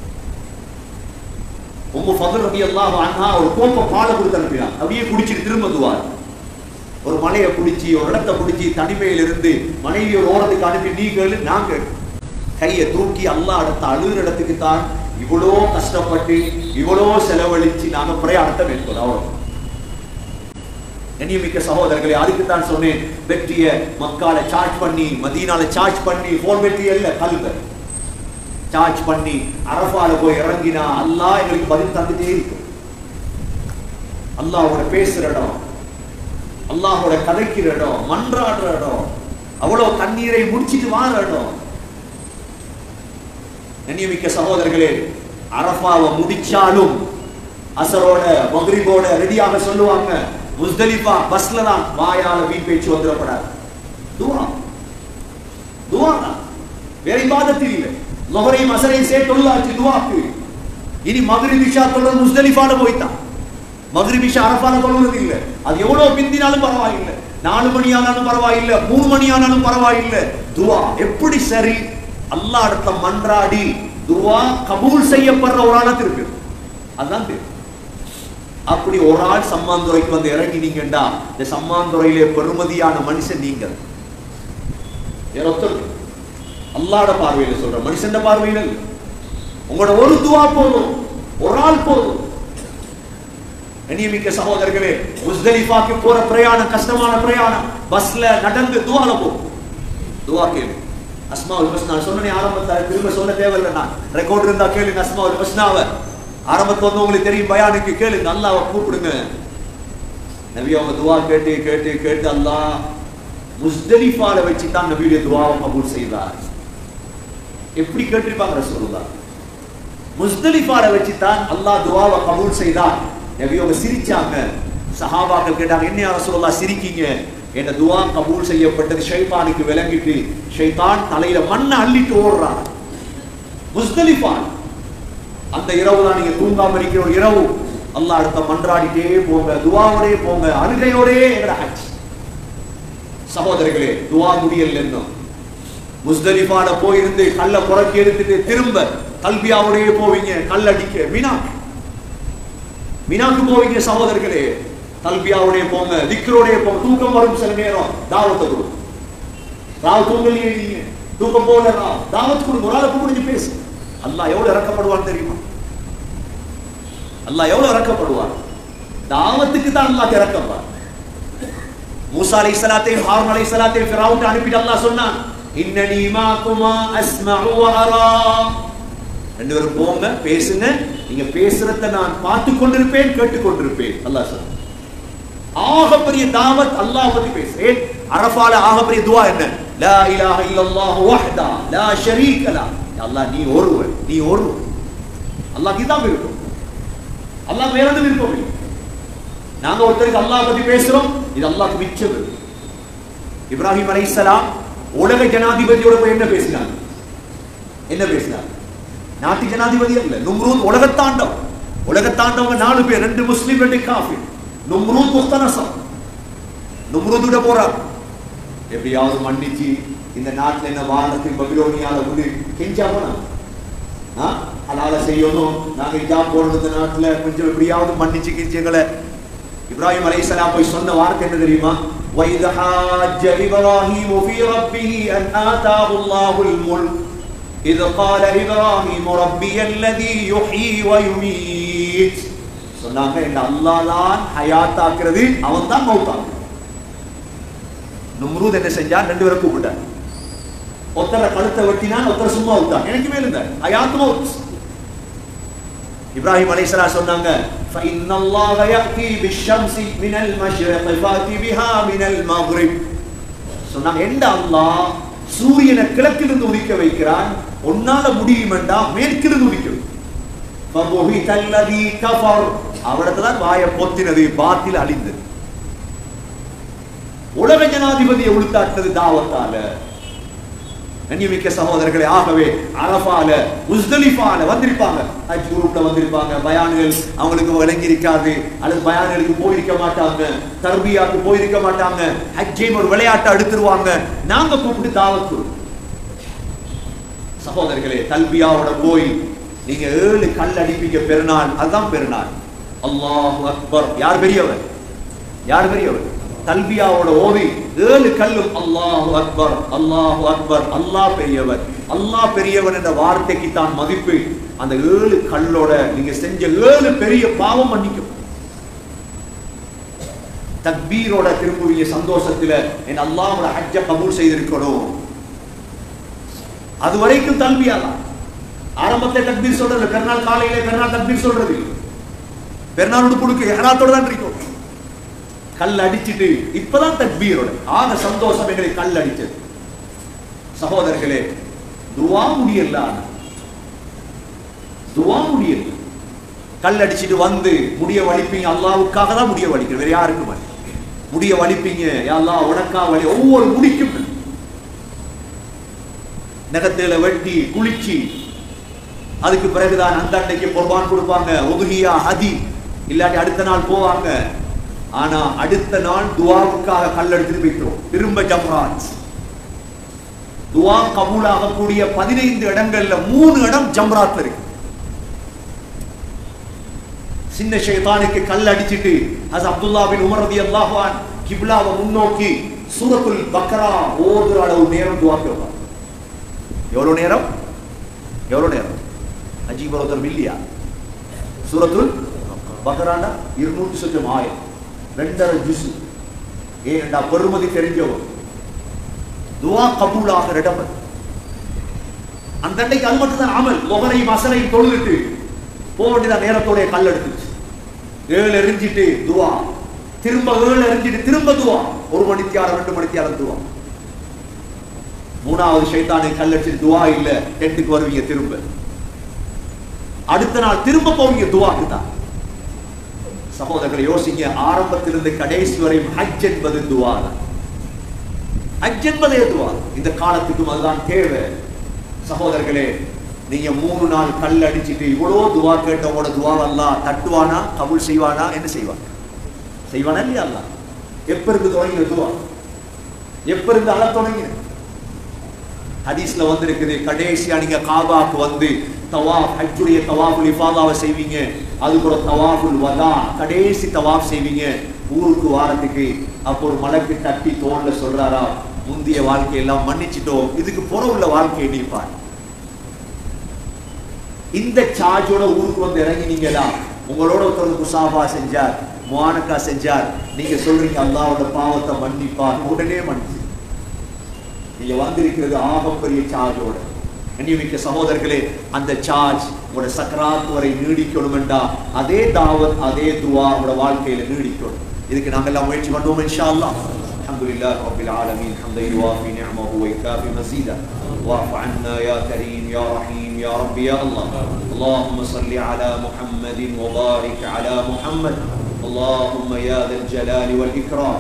உம்மு ஃபதல் ரபி அல்லாஹ் அன்ஹா ஒரு கோப்ப பாலை கொடுத்து அனுப்பினார் அப்படியே குடிச்சிட்டு திரும்ப துவார் ஒரு மலையை பிடிச்சி ஒரு இடத்தை பிடிச்சி தனிமையில இருந்து மனைவி ஒரு ஓரத்துக்கு அனுப்பி நீ கேளு நான் கேளு கையை தூக்கி அல்லா அடுத்த அழுகிற இடத்துக்கு தான் இவ்வளோ கஷ்டப்பட்டு இவ்வளோ செலவழிச்சு நாங்க பிரயாணத்தை மேற்கொள்ள அவ்வளோ கண்ணியமிக்க சகோதரர்களே அதுக்கு தான் சொன்னேன் வெற்றிய மக்கால சார்ஜ் பண்ணி மதீனால சார்ஜ் பண்ணி போன் வெற்றி அல்ல கல்வ சார்ஜ் பண்ணி அரபால போய் இறங்கினா அல்லாஹ் எங்களுக்கு பதில் தந்துட்டே இருக்கு அல்லாஹோட பேசுற இடம் அல்லாஹோட கதைக்கிற இடம் மன்றாடுற இடம் அவ்வளவு கண்ணீரை முடிச்சிட்டு வார இடம் கண்ணியமிக்க சகோதரர்களே அரபாவை முடிச்சாலும் அசரோட மக்ரிபோட ரெடியாக சொல்லுவாங்க முஸ்தலிஃபா பஸ்ல தான் வாயால வீண் பேச்சு வந்துடப்படாது துவா துவா தான் வேற இபாதத்தில் இல்லை லொஹரையும் அசரையும் சேர்த்து தொழுதாச்சு துவாக்கு இனி மகரிப் இஷா தொழுது முஸ்தலிஃபால போய்த்தான் மகரிப் இஷா அரஃபால தொழுவது இல்லை அது எவ்வளவு பிந்தினாலும் பரவாயில்லை நாலு மணி ஆனாலும் பரவாயில்லை மூணு மணி ஆனாலும் பரவாயில்லை துவா எப்படி சரி அல்லாஹ் இடத்த மன்றாடி துவா கபூல் செய்யப்படுற ஒரு ஆளா இருக்கு அதுதான் தெரியும் அப்படி ஒரு ஆள் சம்மாந்துறைக்கு வந்து இறங்கினீங்கடா இந்த சம்மாந்துறையிலே பெருமதியான மனுஷன் நீங்க ஒருத்தர் அல்லாட பார்வையில சொல்ற மனுஷன் பார்வையில இல்ல உங்களோட ஒரு துவா போதும் ஒரு ஆள் போதும் கண்ணியமிக்க சகோதரர்களே முஸ்தலிஃபாக்கு போற பிரயாணம் கஷ்டமான பிரயாணம் பஸ்ல நடந்து துவால போ துவா கேளு அஸ்மாவுல் ஹுஸ்னா சொன்னேன் ஆரம்பத்துல திரும்ப சொல்ல தேவையில்லை நான் ரெக்கார்ட் இருந்தா கேளுங்க அஸ்மாவுல் ஹுஸ்னாவை ஆரம்பத்துல வந்து உங்களுக்கு தெரியும் பயானுக்கு கேளுங்க அல்லாஹ்வை கூப்பிடுங்க நபி அவங்க துவா கேட்டு கேட்டு கேட்டு அல்லாஹ் முஸ்தலிஃபால வச்சு தான் நபியுடைய துவாவை கபூல் செய்தார் எப்படி கேட்டிருப்பாங்க ரசூலுல்லாஹ் முஸ்தலிஃபால வச்சு தான் அல்லாஹ் துவாவை கபூல் செய்தார் நபி அவங்க சிரிச்சாங்க சஹாபாக்கள் கேட்டாங்க என்ன யார் ரசூலுல்லாஹ் சிரிக்கீங்க என்ற துவா கபூல் செய்யப்பட்டது ஷைத்தானுக்கு விளங்கிட்டு ஷைத்தான் தலையில மண்ணை அள்ளிட்டு ஓடுறான் முஸ்தலிஃபா அந்த இரவு தான் நீங்க தூங்காம இருக்கிற ஒரு இரவு அல்லாஹ் அடுத்த மன்றாடிட்டே போங்க துவாவோடே போங்க அழுகையோடே எங்கட ஹஜ் சகோதரர்களே துவா முடியல இன்னும் முஸ்தலிஃபால போயிருந்து கல்ல புறக்கி எடுத்துட்டு திரும்ப கல்வியாவோடே போவீங்க கல் அடிக்க மீனா மீனாக்கு போவீங்க சகோதரர்களே கல்வியாவோடே போங்க திக்கரோடே போங்க தூக்கம் வரும் சில நேரம் தாவத்தை கொடு ராவ் தூங்கலையே நீங்க தூக்கம் போல ராவ் தாவத் கொடுங்க ஒரு ஆளை முடிஞ்சு பேசு அல்லாஹ் எவ்வளவு இறக்கப்படுவான்னு தெரியுமா அல்லாஹ் எவ்வளவு இறக்கப்படுவார் தாவத்துக்கு தான் அல்லாஹ் இறக்கப்பார் மூசா அலை சலாத்தையும் ஹாரூன் அலை சலாத்தையும் ஃபிரௌன் அனுப்பிட்டு அல்லாஹ் சொன்னான் இன்னனி மாகுமா அஸ்மஉ வ அரா ரெண்டு பேரும் போங்க பேசுங்க நீங்க பேசுறத நான் பார்த்து கொண்டிருப்பேன் கேட்டுக் கொண்டிருப்பேன் அல்லாஹ் சொன்னான் ஆகப்பெரிய தாவத் அல்லாஹ் பத்தி பேசுறேன் அரஃபால ஆகப்பெரிய துவா என்ன லா இலாஹ இல்லல்லாஹு வஹ்தா லா ஷரீக லா யா அல்லாஹ் நீ ஒருவன் நீ ஒருவன் அல்லாஹ் இதான் விருப்பம் அல்லாஹ் வேற எதுவும் விருப்பம் இல்லை நாங்க ஒருத்தருக்கு அல்லாஹ் பத்தி பேசுறோம் இது அல்லாஹ்க்கு மிச்சம் விருப்பம். இப்ராஹிம் அலைஹிஸ்ஸலாம் உலக ஜனாதிபதியோட போய் என்ன பேசினாங்க என்ன பேசினாங்க நாட்டு ஜனாதிபதி அல்ல நும்ரூத் உலகத்தாண்டவன் உலகத்தாண்டவங்க நாலு பேர் ரெண்டு முஸ்லீம் ரெண்டு காஃபிர் நும்ரூத் முஸ்தனசம் நும்ரூத் போறாங்க எப்படியாவது மன்னிச்சு இந்த நாட்டுல என்ன வானத்தில் பபிலோனியால வந்து கெஞ்சா போனா அதால செய்யணும் நாங்க இஜா போடணும் இந்த நாட்டுல கொஞ்சம் எப்படியாவது மன்னிச்சு கிஞ்சுங்களை இப்ராஹிம் அலைஹிஸ்ஸலாம் போய் சொன்ன வார்த்தை என்ன தெரியுமா وَإِذْ حَاجَّ إِبْرَاهِيمُ فِي رَبِّهِ أَنْ آتَاهُ اللَّهُ الْمُلْكَ إِذْ قَالَ إِبْرَاهِيمُ رَبِّيَ الَّذِي يُحْيِي وَيُمِيتُ சொன்னாங்க இந்த அல்லாஹ் தான் ஹயாத்தாக்குறது அவன் தான் மௌத்தாக்குறது நும்ரூத் என்ன செஞ்சான் ரெண்டு பேரை கூப்பிட்டார் ஒருத்தர கழுத்தை வெட்டினான் ஒருத்தர் சும்மா விட்டான் எனக்கு மேல இருந்தார் ஹயாத் மௌத் இப்ராஹிம் அலைஹிஸ்ஸலாம் சொன்னாங்க فإن الله يأتي بالشمس من المشرق فأتي بها من المغرب சொன்னாங்க எந்த அல்லாஹ் சூரியனை கிழக்கிலிருந்து உதிக்க வைக்கிறான் உன்னால முடியுமெண்டா மேற்கிலிருந்து உதிக்கும் فبهت الذي كفر அவடத்தான் வாய பொத்தினது பாத்தில் அழிந்தது உலக ஜனாதிபதியை உளுத்தாட்டது தாவத்தால கண்ணியமிக்க சகோதரர்களே ஆகவே அரபால முஸ்தலிஃபால வந்திருப்பாங்க ஹஜ் குரூப்ல வந்திருப்பாங்க பயான்கள் அவங்களுக்கு விளங்கி இருக்காது அல்லது பயான்களுக்கு போயிருக்க மாட்டாங்க தர்பியாக்கு போயிருக்க மாட்டாங்க ஹஜ்ஜையும் ஒரு விளையாட்டை அடுத்துருவாங்க நாங்க கூப்பிட்டு தாவத்து சகோதரர்களே தல்பியாவோட போய் நீங்க ஏழு கல் அடிப்பீங்க பெருநாள் அதுதான் பெருநாள் அல்லாஹ் அக்பர் யார் பெரியவர் யார் பெரியவர் தல்பியாவோட ஓதி ஏழு கல்லும் அல்லாஹு அக்பர் அல்லாஹு அக்பர் அல்லாஹ் பெரியவர் அல்லாஹ் பெரியவர் என்ற வார்த்தைக்கு தான் மதிப்பு அந்த ஏழு கல்லோட நீங்க செஞ்ச ஏழு பெரிய பாவம் மன்னிக்கும் தக்பீரோட திரும்புவீங்க சந்தோஷத்துல என் அல்லாஹோட ஹஜ்ஜ கபூல் செய்திருக்கணும் அது வரைக்கும் தல்பியா தான் ஆரம்பத்துல தக்பீர் சொல்றது பெருநாள் காலையில பெருநாள் தக்பீர் சொல்றது பெருநாள் உடுப்புடுக்கு எஹராத்தோட தான் இருக்கும் கல் அடிச்சிட்டு இப்பதான் தக்பீரோட ஆக சந்தோஷம் எங்களை கல் அடிச்சது சகோதரர்களே துவா முடியல ஆனா. துவா முடியல கல் அடிச்சிட்டு வந்து முடிய வலிப்பீங்க அல்லாவுக்காக தான் முடிய வலிக்கிறேன் வேற யாருக்கும் அல்ல. முடிய வலிப்பீங்க யா அல்லாஹ் உனக்கா வலி ஒவ்வொரு முடிக்கும் நகத்துல வெட்டி குளிச்சு அதுக்கு பிறகுதான் அந்த அன்னைக்கு குர்பான் கொடுப்பாங்க உதுகியா ஹதி இல்லாட்டி அடுத்த நாள் போவாங்க ஆனா அடுத்த நாள் துவாவுக்காக கல் எடுத்துட்டு போயிட்டோம் திரும்ப ஜம்ராஜ் துவா கபூல் ஆகக்கூடிய பதினைந்து இடங்கள்ல மூணு இடம் ஜம்ராத்ல இருக்கு சின்ன ஷைத்தானுக்கு கல் அடிச்சிட்டு அது அப்துல்லா பின் உமர் ரதி அல்லாஹான் கிப்லாவை முன்னோக்கி சூரத்துல் பக்ரா ஓதுற அளவு நேரம் துவா கேட்பார் எவ்வளவு நேரம் எவ்வளவு நேரம் அஜீப் ஒருத்தர் இல்லையா சூரத்துல் பக்ராண்டா இருநூற்றி சொச்சம் ஆயிரம் ரெண்டரை ஜுசு ஏன்டா பெருமதி தெரிஞ்சவன் துவா கபூல் ஆகிற இடம் அது. அந்த அன்னைக்கு அது மட்டும் தான் அமல் ஒவரை மசலை தொழுதுட்டு போக வேண்டியதான் நேரத்தோடைய கல் எடுத்துச்சு ஏழு எரிஞ்சிட்டு துவா திரும்ப ஏழு எறிஞ்சிட்டு திரும்ப துவா ஒரு மணித்தியாலம் ரெண்டு மணித்தியாலம் துவா மூணாவது ஷைத்தானை கல்லடிச்சு துவா இல்ல டென்ட்டுக்கு வருவீங்க திரும்ப அடுத்த நாள் திரும்ப போவீங்க துவாக்கு தான் சகோதரர்களை யோசிங்க ஆரம்பத்திலிருந்து கடைசி வரையும் ஹஜ் என்பது துவா தான் ஹஜ் என்பதே துவா இந்த காலத்துக்கும் அதுதான் தேவை சகோதரர்களே நீங்க மூணு நாள் கல் அடிச்சிட்டு இவ்வளோ துவா கேட்டவங்களோட துவா அல்லாஹ் தட்டுவானா கபூல் செய்வானா என்ன செய்வான் செய்வானா இல்லையா அல்லாஹ் எப்ப இருந்து தொடங்கின துவா எப்ப இருந்து அழ தொடங்கின ஹதீஸ்ல வந்திருக்குது கடைசியா நீங்க காபாக்கு வந்து தவாஃப் ஹஜ்ஜுடைய தவாஃபுல் இஃபாதாவை செய்வீங்க அதுக்கு ஒரு தவாஃபுல் வதா கடைசி தவாஃப் செய்வீங்க ஊருக்கு வாரத்துக்கு அப்போ ஒரு மலைக்கு தட்டி தோல்ல சொல்றாரா முந்திய வாழ்க்கையெல்லாம் மன்னிச்சிட்டோம் இதுக்கு புற உள்ள வாழ்க்கையை நீப்பார் இந்த சார்ஜோட ஊருக்கு வந்து இறங்கினீங்களா உங்களோட ஒருத்தர் குசாபா செஞ்சார் முவானக்கா செஞ்சார் நீங்க சொல்றீங்க அல்லாவோட பாவத்தை மன்னிப்பார் உடனே மன்னிச்சு நீங்க வந்திருக்கிறது ஆகப்பெரிய சார்ஜோட கண்ணியமிக்க சகோதரர்களே அந்த சார்ஜ் உங்களோட சக்கராத் வரை நீடிக்கணும் என்றா அதே தாவத் அதே துவா உங்களோட வாழ்க்கையில நீடிக்கணும் இதுக்கு நாங்க எல்லாம் முயற்சி பண்ணுவோம் இன்ஷா அல்லாஹ் الحمد لله رب العالمين حمدا يوافي نعمه ويكافي مزيدا واعف عنا يا كريم يا رحيم يا رب يا الله اللهم صل على محمد وبارك على محمد اللهم يا ذا الجلال والإكرام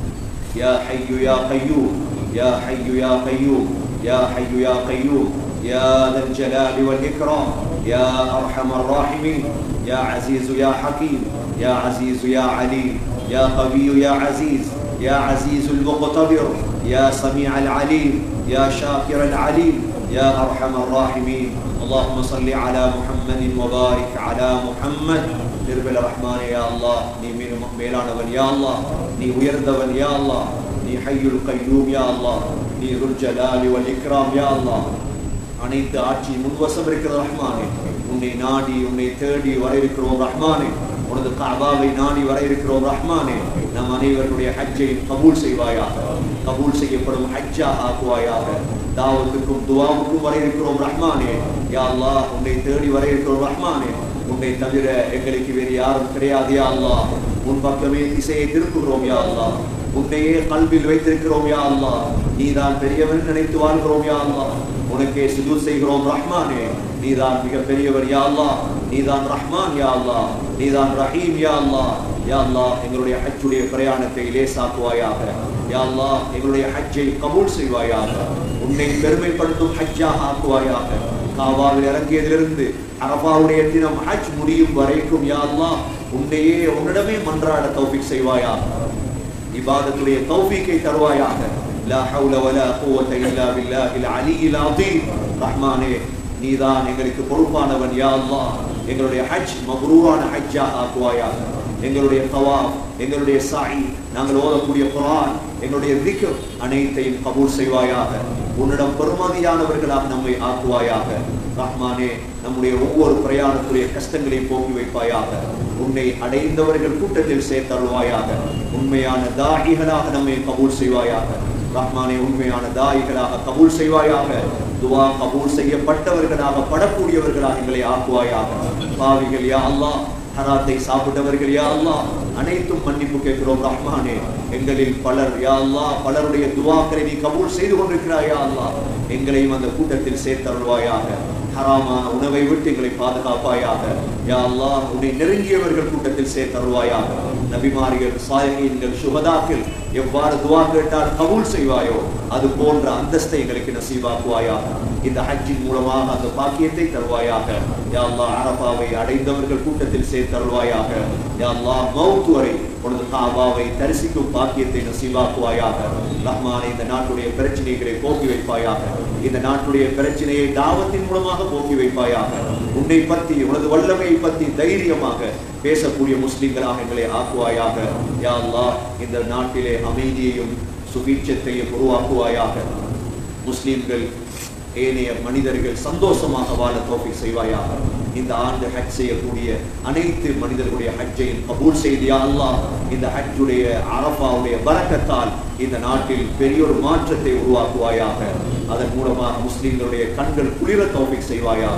يا حي يا قيوم يا حي يا قيوم يا حي يا قيوم يا ذا الجلال والإكرام يا أرحم الراحمين يا عزيز يا حكيم يا عزيز يا عليم يا قوي يا عزيز يا عزيز المقتدر يا سميع العليم يا شاكر العليم يا أرحم الراحمين اللهم صل على محمد وبارك على محمد திருபல ரஹ்மானே யா அல்லாஹ் நீ மீது மேலானவன் யா அல்லாஹ் நீ உயர்ந்தவன் யா அல்லாஹ் நீ ஹய்யுல் கய்யூம் யா அல்லாஹ் நீ ருல் ஜலாலி வல் இக்ராம் யா அல்லாஹ் அனைத்து ஆட்சி முன்வசம் இருக்கிற ரஹ்மானே உன்னை நாடி உன்னை தேடி வர இருக்கிறோம் ரஹ்மானே உனது காபாவை நாடி வர இருக்கிறோம் ரஹ்மானே நம் அனைவருடைய ஹஜ்ஜை கபூல் செய்வாயாக கபூல் செய்யப்படும் ஹஜ்ஜா ஆக்குவாயாக தாவத்துக்கும் துவாவுக்கும் வர இருக்கிறோம் ரஹ்மானே யா அல்லாஹ் உன்னை தேடி வர இருக்கிறோம் ரஹ்மானே உன்னை தவிர எங்களுக்கு வேறு யாரும் கிடையாது யா அல்லாஹ் உன் பக்கமே திசையை திருப்புகிறோம் யா அல்லாஹ் உன்னையே கல்வியில் வைத்திருக்கிறோம் யா அல்லாஹ் நீதான் பெரியவன் நினைத்து வாழ்கிறோம் யா அல்லாஹ் உனக்கே சுஜூத் செய்கிறோம் ரஹ்மானே நீதான் மிக பெரியவர் யா அல்லாஹ் நீதான் ரஹ்மான் யா அல்லாஹ் நீதான் ரஹீம் யா அல்லாஹ் யா அல்லாஹ் எங்களுடைய ஹஜ்ஜுடைய பிரயாணத்தை லேசாக்குவாயாக யா அல்லாஹ் எங்களுடைய ஹஜ்ஜை கபூல் செய்வாயாக உன்னை பெருமைப்படுத்தும் ஹஜ்ஜாக ஆக்குவாயாக காவாவில் இறங்கியதிலிருந்து அரபாவுடைய தினம் ஹஜ் முடியும் வரைக்கும் யா அல்லாஹ் உன்னையே உன்னிடமே மன்றாட தௌஃபிக் செய்வாயாக இபாதத்துடைய தௌஃபீக்கை தருவாயாக லா ஹவுல வலா குவத இல்லா பில்லாஹில் அலியில் அதீம் ரஹ்மானே நீதான் எங்களுக்கு பொறுப்பானவன் யா அல்லாஹ் எங்களுடைய ஹஜ் மப்ரூரான ஹஜ்ஜா ஆக்குவாயாக எங்களுடைய தவாப் எங்களுடைய சாயி நாங்கள் ஓதக்கூடிய குரான் எங்களுடைய திக்ர் அனைத்தையும் கபூல் செய்வாயாக உன்னிடம் பெருமதியானவர்களாக நம்மை ஆக்குவாயாக ரஹ்மானே நம்முடைய ஒவ்வொரு பிரயாணத்துடைய கஷ்டங்களையும் போக்கி வைப்பாயாக உன்னை அடைந்தவர்கள் கூட்டத்தில் சேர்த்தருள்வாயாக உண்மையான தாயிகளாக நம்மை கபூல் செய்வாயாக ரஹ்மானே உண்மையான தாயிகளாக கபூல் செய்வாயாக துவா கபூல் செய்யப்பட்டவர்களாக படக்கூடியவர்களாக எங்களை ஆக்குவாயாக பாவிகள் யா அல்லாஹ் ஹராத்தை சாப்பிட்டவர்கள் யா அல்லாஹ் அனைத்தும் மன்னிப்பு கேட்கிறோம் ரஹ்மானே எங்களில் பலர் யா அல்லாஹ் பலருடைய துவாக்களை நீ கபூல் செய்து கொண்டிருக்கிறாய் யா அல்லாஹ் எங்களையும் அந்த கூட்டத்தில் சேர்த்தருள்வாயாக ஹராமான உணவை விட்டு எங்களை பாதுகாப்பாயாக யா அல்லாஹ் உன்னை நெருங்கியவர்கள் கூட்டத்தில் சேர்த்தருள்வாயாக நபிமார்கள் சாயகீன்கள் சுகதாக்கள் எவ்வாறு துவா கேட்டால் கபூல் செய்வாயோ அது போன்ற அந்தஸ்தை எங்களுக்கு நசீபாக்குவாயாக இந்த ஹஜ்ஜின் மூலமாக அந்த பாக்கியத்தை தருவாயாக யா அல்லாஹ் அரபாவை அடைந்தவர்கள் கூட்டத்தில் சேர்த்தருள்வாயாக யா அல்லாஹ் மௌத் வரை உனது காபாவை தரிசிக்கும் பாக்கியத்தை நசீவாக்குவாயாக ரஹ்மானே இந்த நாட்டுடைய பிரச்சனைகளை போக்கி வைப்பாயாக இந்த நாட்டுடைய பிரச்சனையை தாவத்தின் மூலமாக போக்கி வைப்பாயாக உன்னை பத்தி உனது வல்லமையை பத்தி தைரியமாக பேசக்கூடிய முஸ்லிம்களாக எங்களை ஆக்குவாயாக யா அல்லாஹ் இந்த நாட்டிலே அமைதியையும் சுபீட்சத்தையும் உருவாக்குவாயாக முஸ்லிம்கள் ஏனைய மனிதர்கள் சந்தோஷமாக வாழ தோப்பி செய்வாயாக இந்த ஆண்டு ஹஜ் செய்யக்கூடிய அனைத்து மனிதர்களுடைய ஹஜ்ஜையும் கபூல் செய்தியா அல்லாஹ் இந்த ஹஜ்ஜுடைய அரபாவுடைய பரக்கத்தால் இந்த நாட்டில் பெரிய ஒரு மாற்றத்தை உருவாக்குவாயாக அதன் மூலமாக முஸ்லிம்களுடைய கண்கள் குளிர தோப்பிக் செய்வாயாக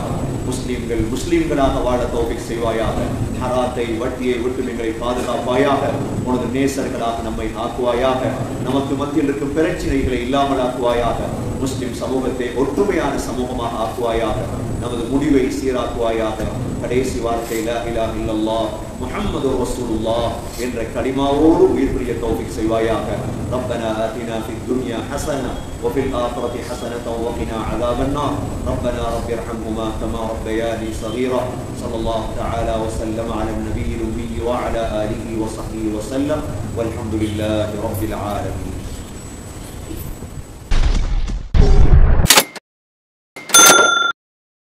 முஸ்லிம்கள் முஸ்லிம்களாக வாழ தௌஃபீக் செய்வாயாக ஹராத்தை வட்டியை விட்டு எங்களை பாதுகாப்பாயாக உனது நேசர்களாக நம்மை ஆக்குவாயாக நமக்கு மத்தியில் இருக்கும் பிரச்சனைகளை இல்லாமல் ஆக்குவாயாக முஸ்லிம் சமூகத்தை ஒற்றுமையான சமூகமாக ஆக்குவாயாக நமது முடிவை சீராக்குவாயாக கடைசி வார்த்தை லா இலாஹ இல்லல்லாஹ் முஹம்மது ரசூலுல்லாஹ் என்ற கலிமாவோடு உயிர் பிரிய தௌஃபீக் செய்வாயாக ربنا آتنا في الدنيا حسنة وفي الآخرة حسنة وقنا عذاب النار ربنا رب ارحمهما كما ربياني صغيرا صلى الله تعالى وسلم على النبي الأمي وعلى آله وصحبه وسلم والحمد لله رب العالمين